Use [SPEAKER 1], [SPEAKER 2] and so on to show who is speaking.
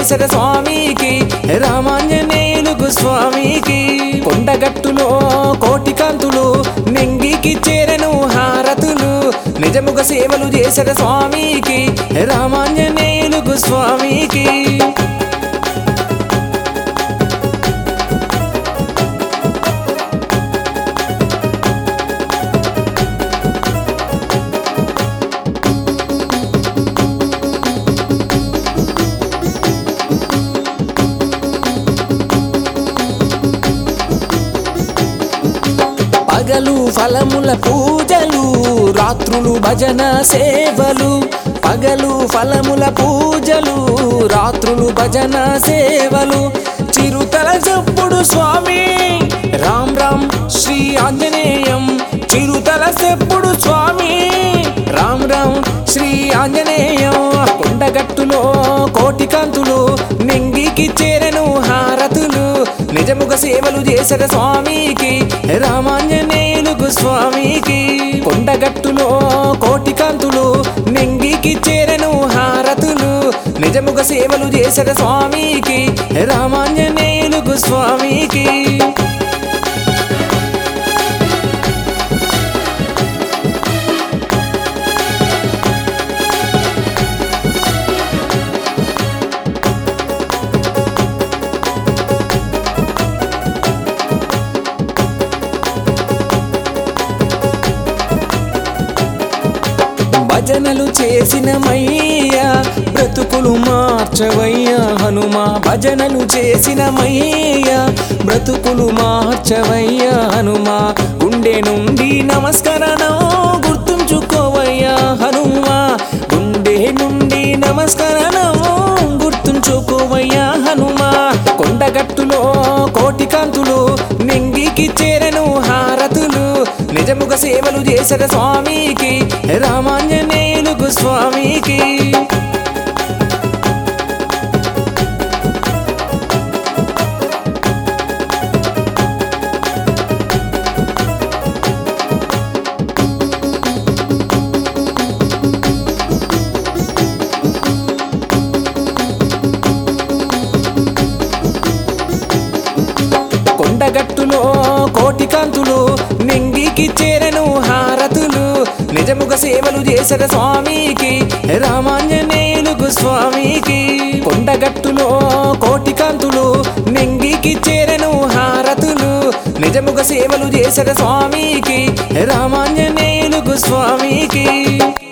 [SPEAKER 1] చేసర స్వామికి రామాంజనేయులుగు స్వామికి కొండగట్టులో కోటి కాంతులు నింగికి చేరను హారతులు నిజముగ సేవలు చేసర స్వామికి రామాంజనేయులుగు స్వామికి పగలు ఫలముల పూజలు రాత్రులు భజన సేవలు పగలు ఫలముల పూజలు రాత్రులు భజన సేవలు చిరుతల చెప్పుడు స్వామి రామ్ రామ్ శ్రీ ఆంజనేయం చిరుతల చెప్పుడు స్వామి రామ్ రామ్ శ్రీ ఆంజనేయం కొండగట్టులో కోటి కాంతులు నింగికి చేరను హారతులు నిజముగ సేవలు చేసర స్వామికి రామాంజనేయులుగు స్వామికి కొండగట్టులో కోటి కాంతులు నింగికి చేరను హారతులు నిజముగ సేవలు చేసర స్వామికి రామాంజనేయులుగు స్వామికి భజనలు చేసిన మయ్యా బ్రతుకులు మార్చవయ్యా హనుమా భజనలు చేసిన మయ్యా బ్రతుకులు మార్చవయ్యా హనుమా గుండె నుండి నమస్కరణం గుర్తుంచుకోవయ్యా హనుమా గుండె నుండి నమస్కరణం గుర్తుంచుకోవయ్యా హనుమా కొండగట్టులో కోటి కాంతులు నింగికి చేరను హారతులు నిజముగ సేవలు చేసర స్వామికి రామాంజనేయులుగు స్వామికి కొండగట్టులో కోటి కాంతులు నింగికి చేరను హారతులు నిజముగ సేవలు చేసర స్వామికి రామాంజనేయులుగు స్వామికి కొండగట్టులో కోటి కాంతులు నింగికి చేరను హారతులు నిజముగ సేవలు చేసర స్వామికి రామాంజనేయులుగు స్వామికి